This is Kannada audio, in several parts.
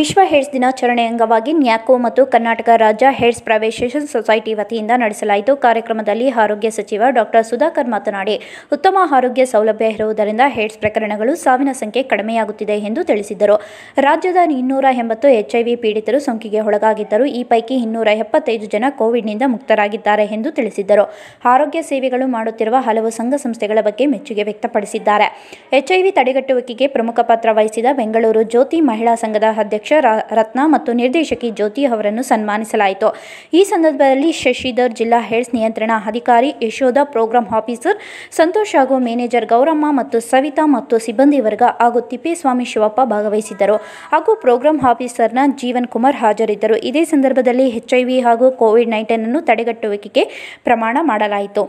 ವಿಶ್ವ ಹೇಡ್ಸ್ ದಿನಾಚರಣೆ ಅಂಗವಾಗಿ ನ್ಯಾಕೋ ಮತ್ತು ಕರ್ನಾಟಕ ರಾಜ್ಯ ಹೇಡ್ಸ್ ಪ್ರವೇಶೇಷನ್ ಸೊಸೈಟಿ ವತಿಯಿಂದ ನಡೆಸಲಾಯಿತು ಕಾರ್ಯಕ್ರಮದಲ್ಲಿ ಆರೋಗ್ಯ ಸಚಿವ ಡಾಕ್ಟರ್ ಸುಧಾಕರ್ ಮಾತನಾಡಿ ಉತ್ತಮ ಆರೋಗ್ಯ ಸೌಲಭ್ಯ ಇರುವುದರಿಂದ ಹೇಡ್ಸ್ ಪ್ರಕರಣಗಳು ಸಾವಿನ ಸಂಖ್ಯೆ ಕಡಿಮೆಯಾಗುತ್ತಿದೆ ಎಂದು ತಿಳಿಸಿದರು ರಾಜ್ಯದ ಇನ್ನೂರ ಎಂಬತ್ತು ಎಚ್ಐವಿ ಪೀಡಿತರು ಸೋಂಕಿಗೆ ಒಳಗಾಗಿದ್ದರು ಈ ಪೈಕಿ ಇನ್ನೂರ ಎಪ್ಪತ್ತೈದು ಜನ ಕೋವಿಡ್ನಿಂದ ಮುಕ್ತರಾಗಿದ್ದಾರೆ ಎಂದು ತಿಳಿಸಿದರು ಆರೋಗ್ಯ ಸೇವೆಗಳು ಮಾಡುತ್ತಿರುವ ಹಲವು ಸಂಘ ಸಂಸ್ಥೆಗಳ ಬಗ್ಗೆ ಮೆಚ್ಚುಗೆ ವ್ಯಕ್ತಪಡಿಸಿದ್ದಾರೆ ಎಚ್ಐವಿ ತಡೆಗಟ್ಟುವಿಕೆಗೆ ಪ್ರಮುಖ ಪಾತ್ರ ವಹಿಸಿದ ಬೆಂಗಳೂರು ಜ್ಯೋತಿ ಮಹಿಳಾ ಸಂಘದ ಅಧ್ಯಕ್ಷ ರ- ರತ್ನ ಮತ್ತು ನಿರ್ದೇಶಕಿ ಜ್ಯೋತಿ ಅವರನ್ನು ಸನ್ಮಾನಿಸಲಾಯಿತು ಈ ಸಂದರ್ಭದಲ್ಲಿ ಶಶಿಧರ್ ಜಿಲ್ಲಾ ಹೇಡ್ಸ್ ನಿಯಂತ್ರಣ ಅಧಿಕಾರಿ ಯಶೋಧ ಪ್ರೋಗ್ರಾಂ ಆಫೀಸರ್ ಸಂತೋಷ್ ಹಾಗೂ ಮ್ಯಾನೇಜರ್ ಗೌರಮ್ಮ ಮತ್ತು ಸವಿತಾ ಮತ್ತು ಸಿಬ್ಬಂದಿ ವರ್ಗ ಹಾಗೂ ತಿಪ್ಪೇಸ್ವಾಮಿ ಶಿವಪ್ಪ ಭಾಗವಹಿಸಿದ್ದರು ಹಾಗೂ ಪ್ರೋಗ್ರಾಂ ಆಫೀಸರ್ನ ಜೀವನ್ ಕುಮಾರ್ ಹಾಜರಿದ್ದರು ಇದೇ ಸಂದರ್ಭದಲ್ಲಿ ಎಚ್ಐವಿ ಹಾಗೂ ಕೋವಿಡ್ ನೈನ್ಟೀನ್ ಅನ್ನು ತಡೆಗಟ್ಟುವಿಕೆಗೆ ಪ್ರಮಾಣ ಮಾಡಲಾಯಿತು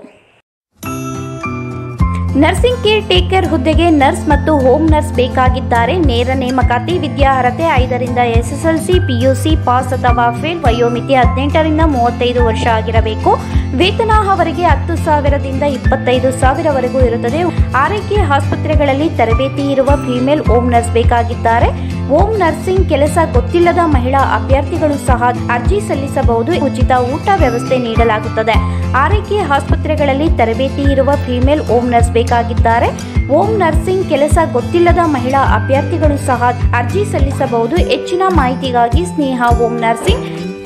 ನರ್ಸಿಂಗ್ ಕೇರ್ ಟೇಕರ್ ಹುದ್ದೆಗೆ ನರ್ಸ್ ಮತ್ತು ಹೋಮ್ ನರ್ಸ್ ಬೇಕಾಗಿದ್ದಾರೆ ನೇರ ನೇಮಕಾತಿ ವಿದ್ಯಾರ್ಹತೆ ಐದರಿಂದ ಎಸ್ಎಸ್ಎಲ್ಸಿ ಪಿಯುಸಿ ಪಾಸ್ ಅಥವಾ ಫೇಲ್ ವಯೋಮಿತಿ ಹದಿನೆಂಟರಿಂದ ಮೂವತ್ತೈದು ವರ್ಷ ಆಗಿರಬೇಕು ವೇತನ ಅವರಿಗೆ ಹತ್ತು ಸಾವಿರದಿಂದ ಇಪ್ಪತ್ತೈದು ಸಾವಿರವರೆಗೂ ಇರುತ್ತದೆ ಆರೈಕೆ ಆಸ್ಪತ್ರೆಗಳಲ್ಲಿ ತರಬೇತಿ ಇರುವ ಫಿಮೇಲ್ ಹೋಮ್ ನರ್ಸ್ ಬೇಕಾಗಿದ್ದಾರೆ ಹೋಮ್ ನರ್ಸಿಂಗ್ ಕೆಲಸ ಗೊತ್ತಿಲ್ಲದ ಮಹಿಳಾ ಅಭ್ಯರ್ಥಿಗಳು ಸಹ ಅರ್ಜಿ ಸಲ್ಲಿಸಬಹುದು ಉಚಿತ ಊಟ ವ್ಯವಸ್ಥೆ ನೀಡಲಾಗುತ್ತದೆ ಆರೈಕೆ ಆಸ್ಪತ್ರೆಗಳಲ್ಲಿ ತರಬೇತಿ ಇರುವ ಫಿಮೇಲ್ ಹೋಮ್ ನರ್ಸ್ ಬೇಕಾಗಿದ್ದಾರೆ ಹೋಮ್ ನರ್ಸಿಂಗ್ ಕೆಲಸ ಗೊತ್ತಿಲ್ಲದ ಮಹಿಳಾ ಅಭ್ಯರ್ಥಿಗಳು ಸಹ ಅರ್ಜಿ ಸಲ್ಲಿಸಬಹುದು ಹೆಚ್ಚಿನ ಮಾಹಿತಿಗಾಗಿ ಸ್ನೇಹ ಹೋಮ್ ನರ್ಸಿಂಗ್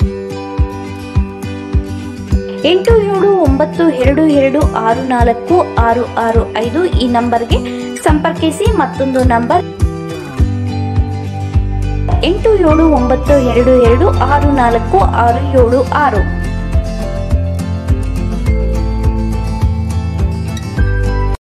ಎಂಟು ಏಳು ಒಂಬತ್ತು ಎರಡು ಎರಡು ಆರು ನಾಲ್ಕು ಆರು ಆರು ಐದು ಈ ನಂಬರ್ಗೆ ಸಂಪರ್ಕಿಸಿ ಮತ್ತೊಂದು ನಂಬರ್ ಎಂಟು ಏಳು ಒಂಬತ್ತು ಎರಡು ಎರಡು ಆರು ನಾಲ್ಕು ಆರು ಏಳು ಆರು